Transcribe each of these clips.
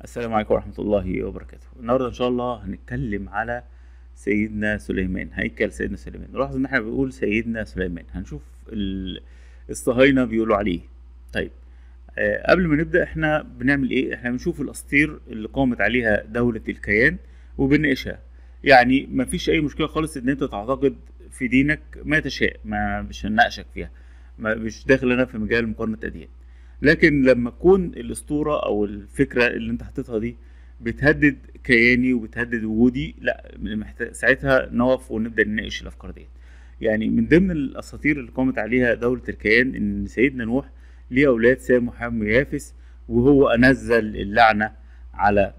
السلام عليكم ورحمة الله وبركاته النهاردة إن شاء الله هنتكلم على سيدنا سليمان هيكل سيدنا سليمان نلاحظ إن إحنا بنقول سيدنا سليمان هنشوف ال- الصهاينة بيقولوا عليه طيب آه قبل ما نبدأ إحنا بنعمل إيه؟ إحنا بنشوف الأساطير اللي قامت عليها دولة الكيان وبنناقشها يعني مفيش أي مشكلة خالص إن أنت تعتقد في دينك ما تشاء ما مش هنناقشك فيها ما مش داخل أنا في مجال مقارنة أديان لكن لما تكون الاسطوره او الفكره اللي انت حاططها دي بتهدد كياني وبتهدد وجودي لا محتاج ساعتها نقف ونبدا نناقش الافكار دي يعني من ضمن الاساطير اللي قامت عليها دوله الكيان ان سيدنا نوح ليه اولاد سام وحام ويافس وهو انزل اللعنه على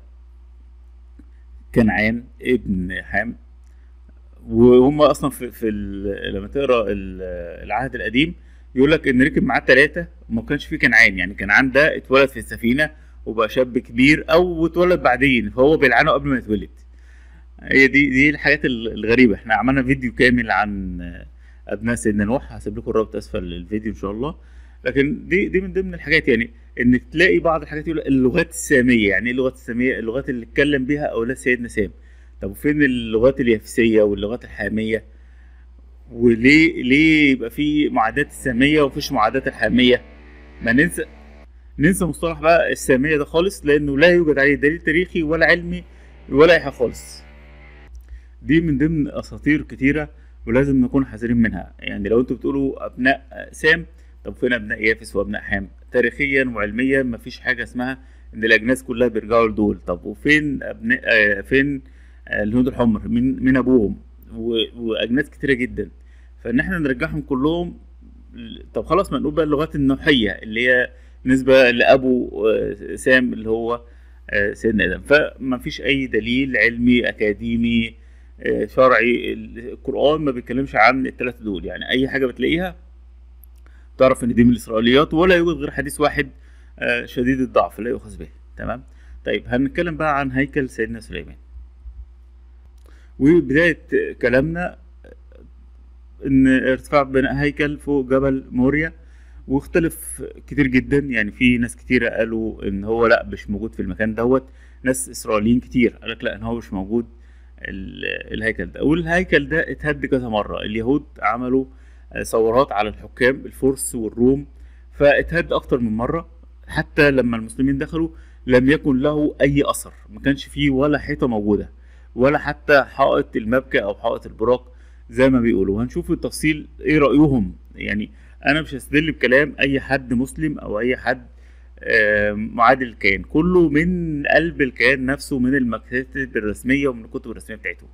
كنعان ابن حام وهم اصلا في, في ال- لما تقرا ال- العهد القديم يقول لك ان ركب معاه ثلاثه وما كانش فيه كنعان يعني كنعان ده اتولد في السفينه وبقى شاب كبير او اتولد بعدين فهو بيلعنه قبل ما يتولد هي دي دي الحاجات ال- الغريبه احنا عملنا فيديو كامل عن ابناء سيدنا نوح هسيب لكم الرابط اسفل الفيديو ان شاء الله لكن دي دي من ضمن الحاجات يعني انك تلاقي بعض الحاجات يقول اللغات الساميه يعني ايه اللغات الساميه اللغات اللي اتكلم بها اولاد سيدنا سام طب وفين اللغات اليافسيه واللغات الحاميه وليه ليه يبقى في معادات الساميه ومفيش معادات الحاميه ما ننسى ننسى مصطلح بقى الساميه ده خالص لانه لا يوجد عليه دليل تاريخي ولا علمي ولا اي حاجه خالص دي من ضمن اساطير كتيره ولازم نكون حذرين منها يعني لو انتوا بتقولوا ابناء سام طب فين ابناء يافس وابناء حام تاريخيا وعلميا مفيش حاجه اسمها ان الاجناس كلها بيرجعوا لدول طب وفين ابناء آه، فين آه، الهنود الحمر من من ابوهم و- واجناس كتيره جدا فان احنا نرجعهم كلهم طب خلاص ما نقول بقى اللغات النوحيه اللي هي نسبه لابو آه، سام اللي هو آه، سيدنا ادم فما فيش اي دليل علمي اكاديمي آه، شرعي القران ما بيتكلمش عن الثلاثه دول يعني اي حاجه بتلاقيها تعرف ان دي من الاسرائيليات ولا يوجد غير حديث واحد آه، شديد الضعف لا يؤخذ به تمام طيب هنتكلم بقى عن هيكل سيدنا سليمان وبدايه كلامنا ان ارتفاع بناء هيكل فوق جبل موريا واختلف كتير جدا يعني في ناس كتيرة قالوا ان هو لا مش موجود في المكان دوت ناس اسرائيليين كتير قال لك لا ان هو مش موجود ال- الهيكل ده والهيكل ده اتهد كذا مرة اليهود عملوا آه، ثورات على الحكام الفرس والروم فاتهد اكتر من مرة حتى لما المسلمين دخلوا لم يكن له اي اثر ما كانش فيه ولا حيطة موجودة ولا حتى حائط المبكى او حائط البراق زي ما بيقولوا هنشوف التفصيل ايه رأيهم يعني انا مش هستدل بكلام اي حد مسلم او اي حد آه، معادل الكيان كله من قلب الكيان نفسه من المكاتب الرسمية ومن الكتب الرسمية بتاعته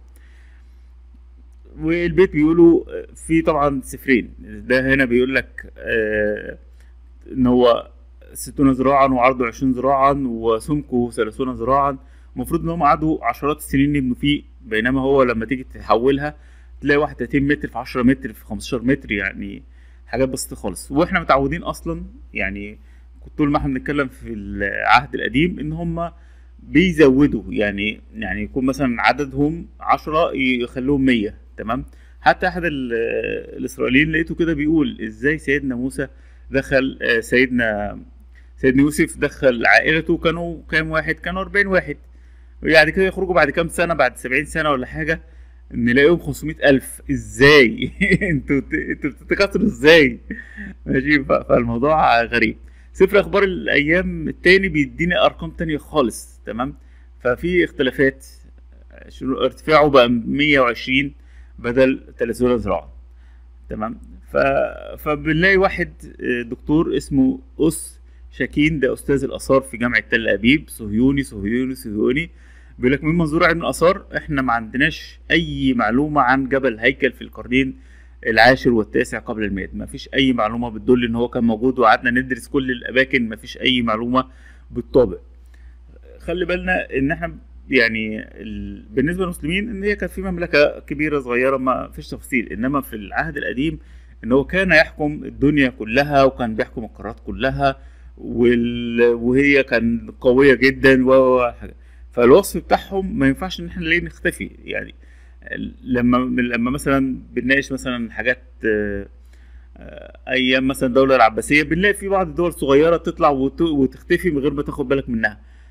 والبيت بيقولوا آه، في طبعا سفرين ده هنا بيقول لك آه، ان هو ستون ذراعا وعرضه عشرين ذراعا وسمكه ثلاثون ذراعا المفروض ان هم قعدوا عشرات السنين يبنوا فيه بينما هو لما تيجي تحولها تلاقي واحد 30 متر في 10 متر في 15 متر يعني حاجات بسيطه خالص واحنا متعودين اصلا يعني طول ما احنا بنتكلم في العهد القديم ان هم بيزودوا يعني يعني يكون مثلا عددهم 10 يخلوهم 100 تمام حتى احد ال- الاسرائيليين لقيته كده بيقول ازاي سيدنا موسى دخل آه، سيدنا سيدنا يوسف دخل عائلته كانوا كام واحد كانوا 40 واحد يعني كده يخرجوا بعد كام سنه بعد 70 سنه ولا حاجه نلاقيهم 500 ألف ازاي انتوا انتوا بتتكاثروا ازاي ماشي ف- فالموضوع غريب سفر اخبار الايام التاني بيديني ارقام تانية خالص تمام ففي اختلافات شنو ارتفاعه بقى 120 بدل 30 ذراع تمام ف... فبنلاقي واحد آه، دكتور اسمه أس شاكين ده أستاذ الآثار في جامعة تل أبيب صهيوني صهيوني صهيوني بيقول لك من منظور علم الآثار إحنا ما عندناش أي معلومة عن جبل هيكل في القرنين العاشر والتاسع قبل الميلاد ما فيش أي معلومة بتدل إن هو كان موجود وقعدنا ندرس كل الأماكن ما فيش أي معلومة بالطابع خلي بالنا إن إحنا يعني ال... بالنسبة للمسلمين إن هي كانت في مملكة كبيرة صغيرة ما فيش تفاصيل إنما في العهد القديم إن هو كان يحكم الدنيا كلها وكان بيحكم القارات كلها وال... وهي كان قوية جدا و و- حاجة. فالوصف بتاعهم ما ينفعش ان احنا ليه نختفي يعني لما لما مثلا بنناقش مثلا حاجات آه، آه، ايام مثلا الدوله العباسيه بنلاقي في بعض الدول صغيره تطلع وت- وتختفي من غير ما تاخد بالك منها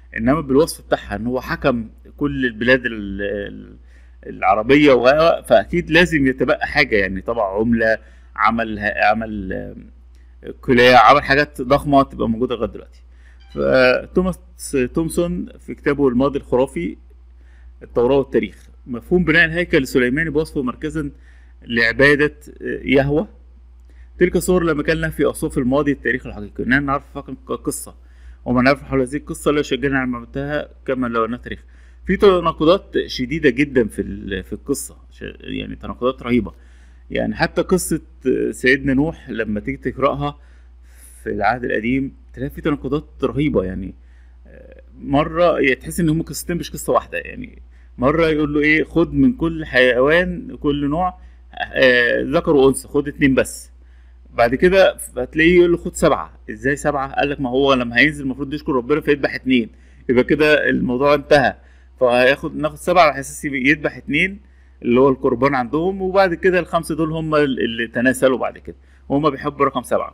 انما بالوصف بتاعها ان هو حكم كل البلاد ال- ال- العربيه و- فاكيد لازم يتبقى حاجه يعني طبع عمله عمل عمل آه، قلاع عمل حاجات ضخمه تبقى موجوده لغايه دلوقتي فتوماس تومسون في كتابه الماضي الخرافي التوراة والتاريخ مفهوم بناء الهيكل السليماني بوصفه مركزا لعبادة يهوه تلك الصور لما كان لها في أوصاف الماضي التاريخ الحقيقي إننا نعرف فقط قصة وما نعرف حول هذه القصة لا يشجعنا على معرفتها كما لو أنها تاريخ في تناقضات شديدة جدا في ال- في القصة ش- يعني تناقضات رهيبة يعني حتى قصة سيدنا نوح لما تيجي تقرأها في العهد القديم تلاقي في تناقضات رهيبة يعني مرة تحس إن هم قصتين مش قصة واحدة يعني مرة يقول له إيه خد من كل حيوان كل نوع آه، ذكر وأنثى خد اتنين بس بعد كده هتلاقيه يقول له خد سبعة ازاي سبعة قال لك ما هو لما هينزل المفروض يشكر ربنا فيذبح اتنين يبقى كده الموضوع انتهى فهياخد ناخد سبعة على اساس يذبح اتنين اللي هو القربان عندهم وبعد كده الخمسة دول هم اللي تناسلوا بعد كده وهم بيحبوا رقم سبعة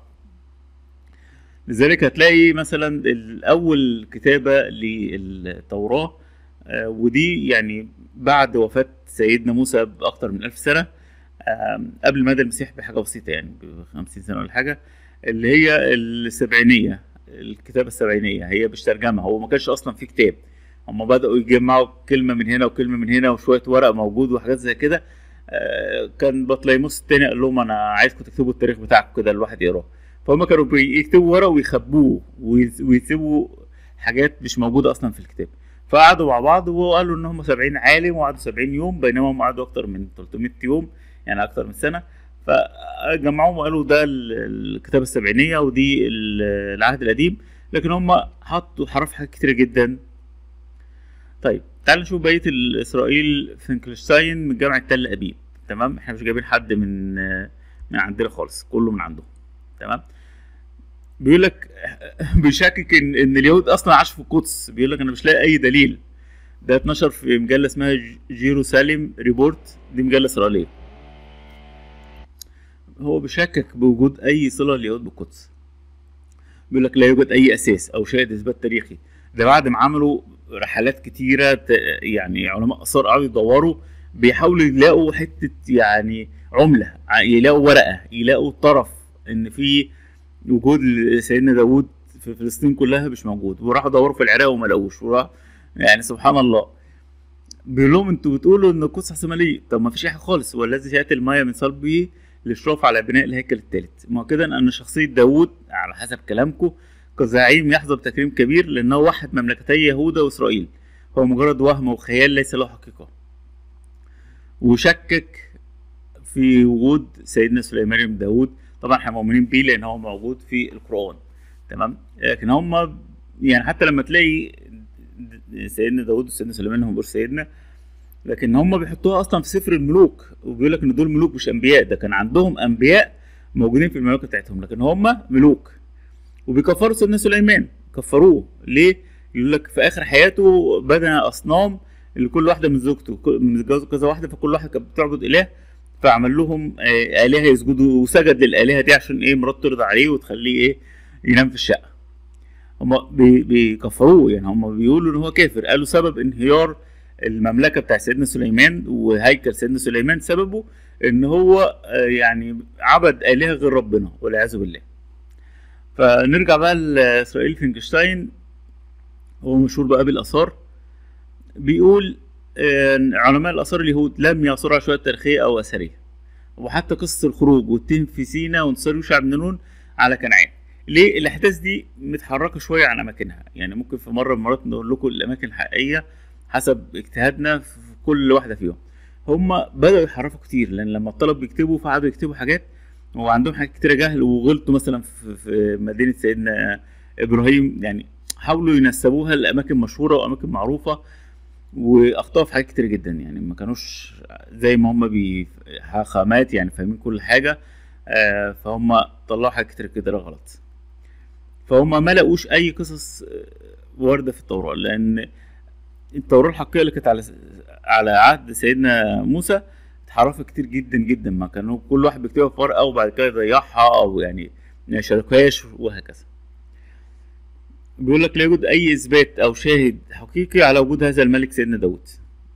لذلك هتلاقي مثلا الأول كتابة للتوراة آه، ودي يعني بعد وفاة سيدنا موسى بأكتر من ألف سنة آم، قبل ميلاد المسيح بحاجة بسيطة يعني ب 50 سنة ولا حاجة اللي هي السبعينية الكتابة السبعينية هي مش ترجمة هو ما كانش أصلا في كتاب هم بدأوا يجمعوا كلمة من هنا وكلمة من هنا وشوية ورق موجود وحاجات زي كده آه، كان بطليموس التاني قال لهم أنا عايزكم تكتبوا التاريخ بتاعكم كده الواحد يقراه فهم كانوا بيكتبوا ورق ويخبوه ويس- ويسيبوا حاجات مش موجودة أصلا في الكتاب فقعدوا مع بعض وقالوا ان هم 70 عالم وقعدوا 70 يوم بينما هم قعدوا اكتر من 300 يوم يعني اكتر من سنه فجمعوهم وقالوا ده ال- الكتابه السبعينيه ودي ال- العهد القديم لكن هم حطوا حرف حاجات كتيره جدا طيب تعال نشوف بقيه الاسرائيل فينكلشتاين من جامعه تل ابيب تمام احنا مش جايبين حد من من عندنا خالص كله من عندهم تمام بيقول لك بيشكك ان ان اليهود اصلا عاشوا في القدس بيقول لك انا مش لاقي اي دليل ده اتنشر في مجله اسمها ج- جيروساليم ريبورت دي مجله اسرائيليه هو بيشكك بوجود اي صله لليهود بالقدس بيقول لك لا يوجد اي اساس او شاهد اثبات تاريخي ده بعد ما عملوا رحلات كتيره ت- يعني علماء اثار قعدوا يدوروا بيحاولوا يلاقوا حته يعني عمله ع- يلاقوا ورقه يلاقوا طرف ان في وجود سيدنا داوود في فلسطين كلها مش موجود وراحوا دوروا في العراق وما لقوش وراح يعني سبحان الله بيقول لهم انتوا بتقولوا ان القدس احتماليه طب ما فيش حاجه خالص والذي ياتي الماء من صلبه للاشراف على بناء الهيكل الثالث مؤكدا ان شخصيه داوود على حسب كلامكم كزعيم يحظى بتكريم كبير لانه وحد مملكتي يهوذا واسرائيل هو مجرد وهم وخيال ليس له حقيقه وشكك في وجود سيدنا سليمان بن داوود طبعا احنا مؤمنين بيه لان هو موجود في القران تمام لكن هم يعني حتى لما تلاقي سيدنا داوود وسيدنا سليمان هم بيقولوا سيدنا لكن هم بيحطوها اصلا في سفر الملوك وبيقول لك ان دول ملوك مش انبياء ده كان عندهم انبياء موجودين في المملكه بتاعتهم لكن هم ملوك وبيكفروا سيدنا سليمان كفروه ليه؟ يقول لك في اخر حياته بنى اصنام اللي كل واحده من زوجته كل- من جوز- كذا واحده فكل واحده كانت بتعبد اله فعمل لهم آه، الهه يسجدوا وسجد للالهه دي عشان ايه مراته ترضى عليه وتخليه ايه ينام في الشقه هم بي- بيكفروه يعني هم بيقولوا ان هو كافر قالوا سبب انهيار المملكه بتاع سيدنا سليمان وهيكل سيدنا سليمان سببه ان هو آه، يعني عبد الهه غير ربنا والعياذ بالله فنرجع بقى لاسرائيل فينكشتاين هو مشهور بقى بالاثار بيقول آه، علماء الاثار اليهود لم يعثروا على شويه تاريخيه او اثريه وحتى قصه الخروج والتهم في سينا وانتصار يوشع بن نون على كنعان ليه الاحداث دي متحركه شويه عن اماكنها يعني ممكن في مره من المرات نقول لكم الاماكن الحقيقيه حسب اجتهادنا في كل واحده فيهم هم بداوا يحرفوا كتير لان لما الطلب بيكتبوا فقعدوا يكتبوا حاجات وعندهم حاجات كتيره جهل وغلطوا مثلا في, في مدينه سيدنا ابراهيم يعني حاولوا ينسبوها لاماكن مشهوره واماكن معروفه واخطاوا في حاجات كتير جدا يعني ما كانوش زي ما هم بخامات يعني فاهمين كل حاجه آه، فهم طلعوا حاجات كتير كده غلط فهم ما لقوش اي قصص آه، وارده في التوراه لان التوراه الحقيقيه اللي كانت على على عهد سيدنا موسى اتحرفت كتير جدا جدا ما كانوا كل واحد بيكتبها في ورقه وبعد كده يضيعها او يعني ما يشاركهاش وهكذا بيقول لك لا يوجد اي اثبات او شاهد حقيقي على وجود هذا الملك سيدنا داود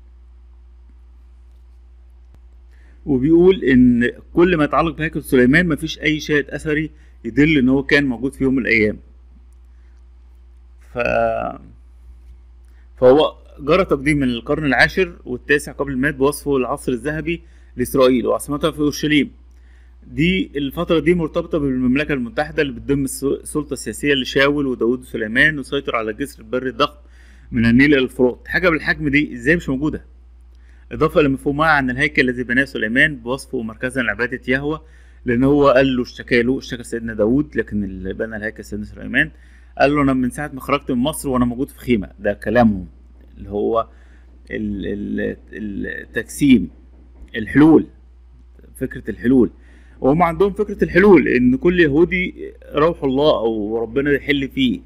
وبيقول ان كل ما يتعلق بهيكل سليمان مفيش اي شاهد اثري يدل ان هو كان موجود في يوم من الايام ف فهو جرى تقديم من القرن العاشر والتاسع قبل الميلاد بوصفه العصر الذهبي لاسرائيل وعاصمتها في اورشليم دي الفترة دي مرتبطة بالمملكة المتحدة اللي بتضم السلطة السياسية لشاول وداود وسليمان وسيطر على الجسر البري الضخم من النيل إلى الفرات حاجة بالحجم دي ازاي مش موجودة إضافة لمفهومها عن الهيكل الذي بناه سليمان بوصفه مركزا لعبادة يهوه لأن هو قال له اشتكى له اشتكى سيدنا داود لكن اللي بنى الهيكل سيدنا سليمان قال له أنا من ساعة ما خرجت من مصر وأنا موجود في خيمة ده كلامهم اللي هو التجسيم الحلول فكرة الحلول وهم عندهم فكرة الحلول إن كل يهودي روح الله أو ربنا يحل فيه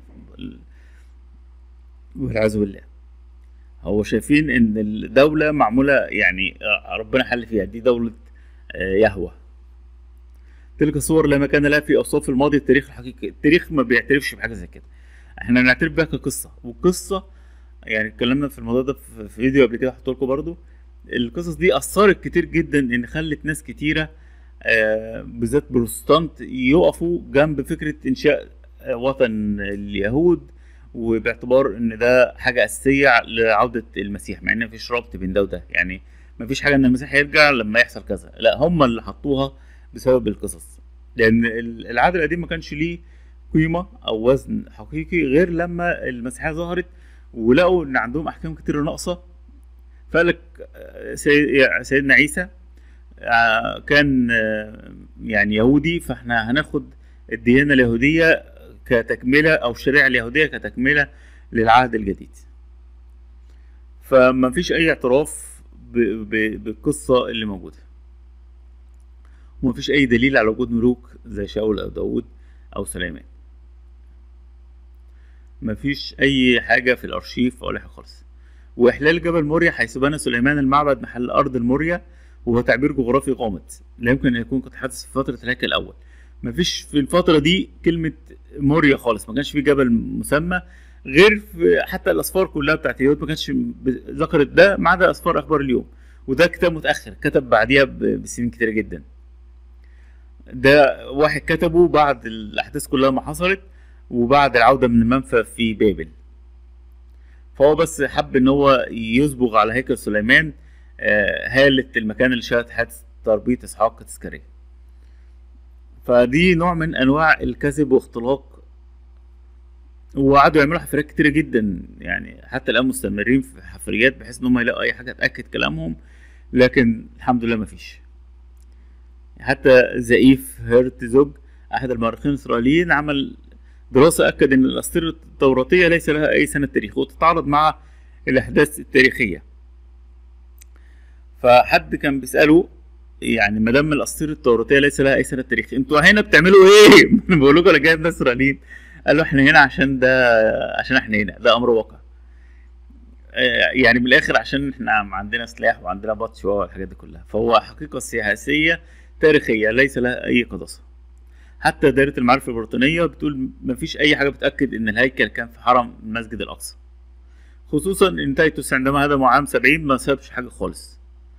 والعياذ بالله هو شايفين إن الدولة معمولة يعني ربنا حل فيها دي دولة يهوه تلك الصور لا مكان لها في أوصاف الماضي التاريخ الحقيقي التاريخ ما بيعترفش بحاجة زي كده احنا بنعترف بيها كقصة والقصة يعني اتكلمنا في الموضوع ده في فيديو قبل كده هحطه لكم برضو القصص دي أثرت كتير جدا إن خلت ناس كتيرة آه بالذات بروتستانت يقفوا جنب فكرة إنشاء وطن اليهود وباعتبار إن ده حاجة أساسية لعودة المسيح مع إن مفيش ربط بين ده وده يعني مفيش حاجة إن المسيح يرجع لما يحصل كذا لا هم اللي حطوها بسبب القصص لأن العهد القديم ما كانش ليه قيمة أو وزن حقيقي غير لما المسيحية ظهرت ولقوا إن عندهم أحكام كتير ناقصة فقال لك سيدنا عيسى كان يعني يهودي فاحنا هناخد الديانة اليهودية كتكملة أو الشريعة اليهودية كتكملة للعهد الجديد فما فيش أي اعتراف بالقصة اللي موجودة وما فيش أي دليل على وجود ملوك زي شاول أو داود أو سليمان ما فيش أي حاجة في الأرشيف ولا حاجة خالص وإحلال جبل موريا حيث بنى سليمان المعبد محل أرض الموريا وهو تعبير جغرافي غامض لا يمكن ان يكون قد حدث في فتره الهيكل الاول مفيش في الفتره دي كلمه موريا خالص ما كانش في جبل مسمى غير في حتى الاسفار كلها بتاعت اليهود ما كانتش ذكرت ده ما عدا اسفار اخبار اليوم وده كتاب متاخر كتب بعديها بسنين كتيره جدا ده واحد كتبه بعد الاحداث كلها ما حصلت وبعد العوده من المنفى في بابل فهو بس حب ان هو يصبغ على هيكل سليمان هالة المكان اللي شهد حادث تربيط إسحاق تذكارية فدي نوع من أنواع الكذب واختلاق وقعدوا يعملوا حفريات كتيرة جدا يعني حتى الآن مستمرين في حفريات بحيث إن هم يلاقوا أي حاجة تأكد كلامهم لكن الحمد لله مفيش حتى زئيف هرتزوج أحد المؤرخين الإسرائيليين عمل دراسة أكد إن الأسطورة التوراتية ليس لها أي سنة تاريخ وتتعارض مع الأحداث التاريخية فحد كان بيساله يعني ما دام الاساطير التوراتيه ليس لها اي سنه تاريخ انتوا هنا بتعملوا ايه؟ بقول لكم انا جايب ناس اسرائيليين قالوا احنا هنا عشان ده عشان احنا هنا ده امر واقع يعني من الاخر عشان احنا عندنا سلاح وعندنا بطش والحاجات دي كلها فهو حقيقه سياسيه تاريخيه ليس لها اي قداسه حتى دائرة المعارف البريطانية بتقول مفيش أي حاجة بتأكد إن الهيكل كان في حرم المسجد الأقصى خصوصا إن تايتوس عندما هدموا عام سبعين ما سابش حاجة خالص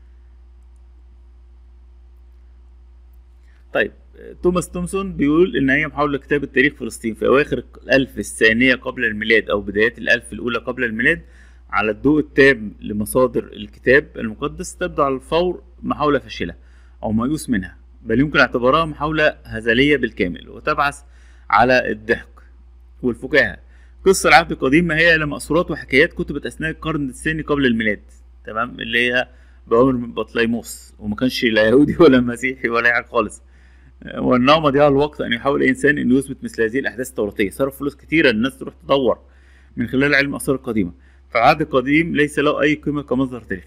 طيب توماس تومسون بيقول ان هي محاولة كتابة تاريخ فلسطين في اواخر الالف الثانية قبل الميلاد او بدايات الالف الاولى قبل الميلاد على الضوء التام لمصادر الكتاب المقدس تبدو على الفور محاولة فاشلة او ميؤوس منها بل يمكن اعتبارها محاولة هزلية بالكامل وتبعث على الضحك والفكاهة قصة العهد القديم ما هي إلا مأثورات وحكايات كتبت أثناء القرن الثاني قبل الميلاد تمام اللي هي بأمر من بطليموس وما كانش لا يهودي ولا مسيحي ولا أي حاجة خالص وانه مضيع الوقت ان يحاول اي انسان ان يثبت مثل هذه الاحداث التوراتيه صرف فلوس كتيره الناس تروح تدور من خلال علم الاثار القديمه فالعهد القديم ليس له اي قيمه كمصدر تاريخي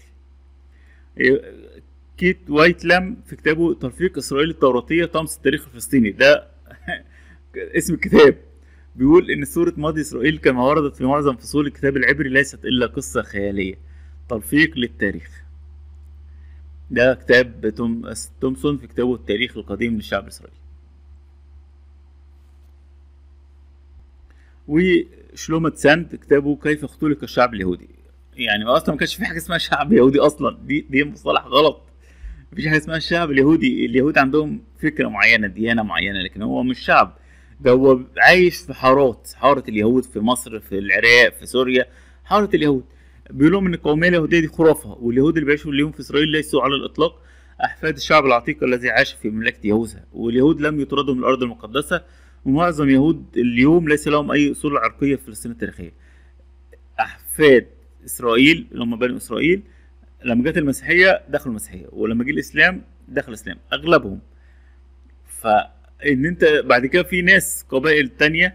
كيت وايتلام في كتابه تلفيق اسرائيل التوراتيه طمس التاريخ الفلسطيني ده اسم الكتاب بيقول ان سوره ماضي اسرائيل كما وردت في معظم فصول الكتاب العبري ليست الا قصه خياليه تلفيق للتاريخ ده كتاب توم تومسون في كتابه التاريخ القديم للشعب الإسرائيلي وشلومة ساند كتابه كيف اختلق الشعب اليهودي يعني اصلا ما كانش في حاجه اسمها شعب يهودي اصلا دي دي مصطلح غلط مفيش حاجه اسمها الشعب اليهودي اليهود عندهم فكره معينه ديانه معينه لكن هو مش شعب ده هو عايش في حارات حاره اليهود في مصر في العراق في سوريا حاره اليهود بيقول لهم ان القوميه اليهوديه دي خرافه واليهود اللي بيعيشوا اليوم في اسرائيل ليسوا على الاطلاق احفاد الشعب العتيق الذي عاش في مملكه يهوذا واليهود لم يطردوا من الارض المقدسه ومعظم يهود اليوم ليس لهم اي اصول عرقيه في فلسطين التاريخيه احفاد اسرائيل اللي هم بني اسرائيل لما جت المسيحيه دخلوا المسيحيه ولما جه الاسلام دخل الاسلام اغلبهم فان انت بعد كده في ناس قبائل تانية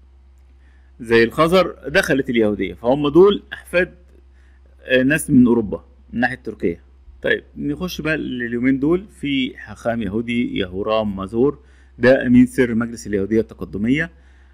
زي الخزر دخلت اليهوديه فهم دول احفاد آه، ناس من اوروبا من ناحيه تركيا طيب نخش بقى اليومين دول في حاخام يهودي يهورام مازور ده امين سر مجلس اليهوديه التقدميه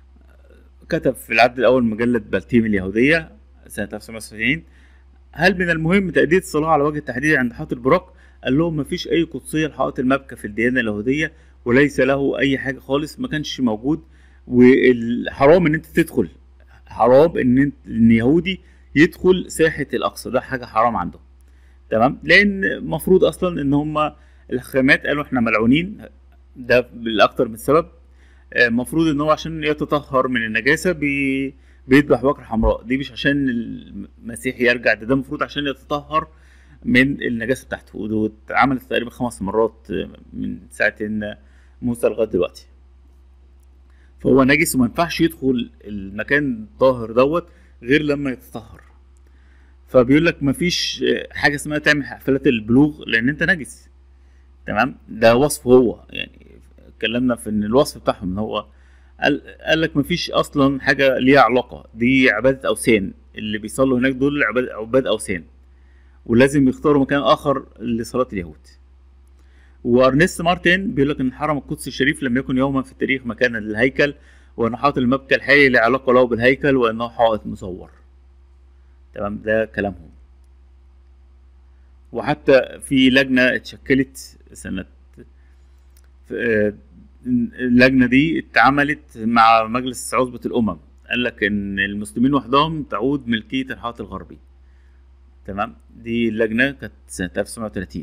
كتب في العدد الاول مجله بلتيم اليهوديه سنه 1970 هل من المهم تأدية الصلاة على وجه التحديد عند حائط البراق؟ قال لهم مفيش أي قدسية لحائط المبكى في الديانة اليهودية وليس له أي حاجة خالص ما كانش موجود وحرام إن أنت تدخل حرام إن أنت إن يهودي يدخل ساحة الأقصى ده حاجة حرام عندهم تمام لأن المفروض أصلا إن هم الحكامات قالوا إحنا ملعونين ده بالأكتر من سبب المفروض إن هو عشان يتطهر من النجاسة بي بيذبح بقرة حمراء دي مش عشان المسيح يرجع ده ده المفروض عشان يتطهر من النجاسة بتاعته واتعملت تقريبا خمس مرات من ساعة إن موسى لغاية دلوقتي فهو نجس وما ينفعش يدخل المكان الطاهر دوت غير لما يتطهر فبيقول لك مفيش حاجة اسمها تعمل حفلات البلوغ لأن أنت نجس تمام ده وصف هو يعني اتكلمنا في ان الوصف بتاعهم ان هو قال, قال لك مفيش اصلا حاجه ليها علاقه دي عباده اوثان اللي بيصلوا هناك دول عباد عباد اوثان ولازم يختاروا مكان اخر لصلاه اليهود وارنست مارتن بيقول لك ان الحرم القدسي الشريف لم يكن يوما في التاريخ مكانا للهيكل وان حائط المبكى الحالي لا علاقه له بالهيكل وانه حائط مصور تمام ده كلامهم وحتى في لجنه اتشكلت سنه اللجنه دي اتعملت مع مجلس عصبه الامم قال لك ان المسلمين وحدهم تعود ملكيه الحائط الغربي تمام دي اللجنه كانت سنه 1930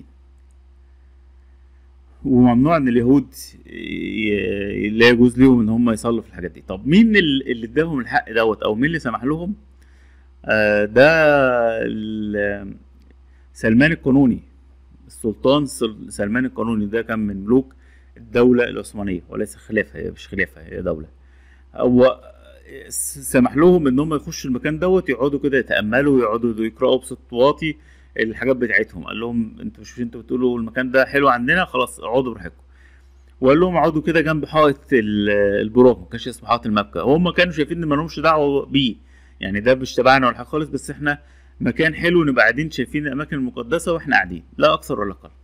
وممنوع ان اليهود لا يجوز لهم ان هم يصلوا في الحاجات دي طب مين اللي اداهم الحق دوت او مين اللي سمح لهم آه ده سلمان القانوني السلطان سلمان القانوني ده كان من ملوك الدولة العثمانية وليس خلافة هي مش خلافة هي دولة هو سمح لهم ان هم يخشوا المكان دوت يقعدوا كده يتأملوا يقعدوا يقرأوا بصوت واطي الحاجات بتاعتهم قال لهم انتوا مش انتوا بتقولوا المكان ده حلو عندنا خلاص اقعدوا براحتكم وقال لهم اقعدوا كده جنب حائط البراق ما كانش اسمه حائط المبكى هم كانوا شايفين ان ما لهمش دعوه بيه يعني ده مش تبعنا ولا حاجه خالص بس احنا مكان حلو نبقى قاعدين شايفين الاماكن المقدسه واحنا قاعدين لا اكثر ولا اقل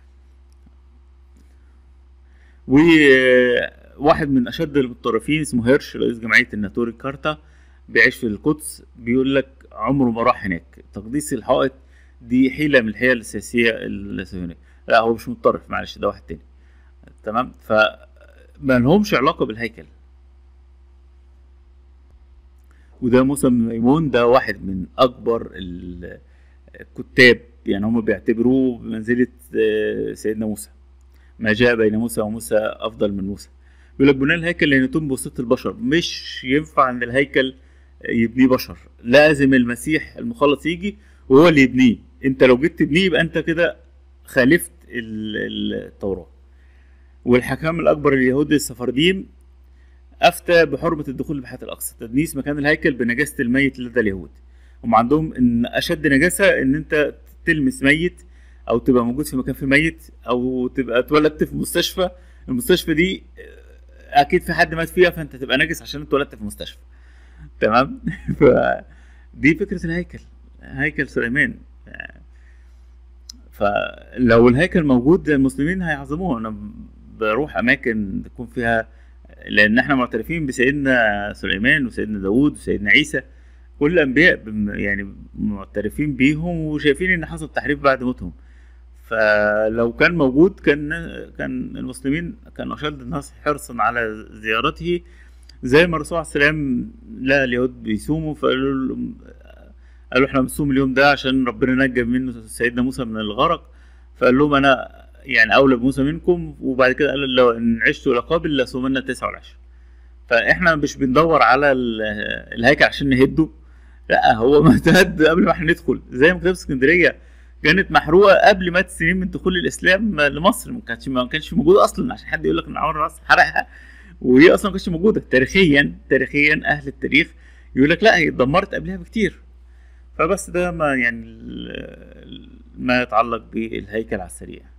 وواحد من اشد المتطرفين اسمه هيرش رئيس جمعيه الناتوري كارتا بيعيش في القدس بيقول لك عمره ما راح هناك تقديس الحائط دي حيله من الحيل السياسيه الصهيونيه لا هو مش متطرف معلش ده واحد تاني تمام فما لهمش علاقه بالهيكل وده موسى بن ميمون ده واحد من اكبر الكتاب يعني هم بيعتبروه بمنزله سيدنا موسى ما جاء بين موسى وموسى افضل من موسى بيقول لك بناء الهيكل لان يتم بواسطه البشر مش ينفع ان الهيكل يبنيه بشر لازم المسيح المخلص يجي وهو اللي يبنيه انت لو جيت تبنيه يبقى انت كده خالفت التوراه والحكام الاكبر اليهودي السفرديم افتى بحرمه الدخول لبحيره الاقصى تدنيس مكان الهيكل بنجاسه الميت لدى اليهود هم عندهم ان اشد نجاسه ان انت تلمس ميت او تبقى موجود في مكان فيه ميت او تبقى اتولدت في مستشفى المستشفى دي اكيد في حد مات فيها فانت تبقى نجس عشان اتولدت في مستشفى تمام فدي فكره الهيكل هيكل سليمان فلو الهيكل موجود المسلمين هيعظموه انا بروح اماكن تكون فيها لان احنا معترفين بسيدنا سليمان وسيدنا داوود وسيدنا عيسى كل الانبياء يعني معترفين بيهم وشايفين ان حصل تحريف بعد موتهم فلو كان موجود كان كان المسلمين كانوا اشد الناس حرصا على زيارته زي ما الرسول عليه السلام لقى اليهود بيصوموا فقالوا له قالوا احنا بنصوم اليوم ده عشان ربنا نجى منه سيدنا موسى من الغرق فقال لهم انا يعني اولى بموسى منكم وبعد كده قال لو ان عشت الى قابل لصومنا التسعة والعشر فاحنا مش بندور على ال- الهيكل عشان نهده لا هو متهد قبل ما احنا ندخل زي مكتبه اسكندريه كانت محروقه قبل مئات السنين من دخول الاسلام لمصر ما كانتش ما كانش موجوده اصلا عشان حد يقول لك ان عمرو العاص حرقها وهي اصلا ما كانتش موجوده تاريخيا تاريخيا اهل التاريخ يقول لك لا هي اتدمرت قبلها بكتير فبس ده ما يعني ال- ما يتعلق بالهيكل على السريع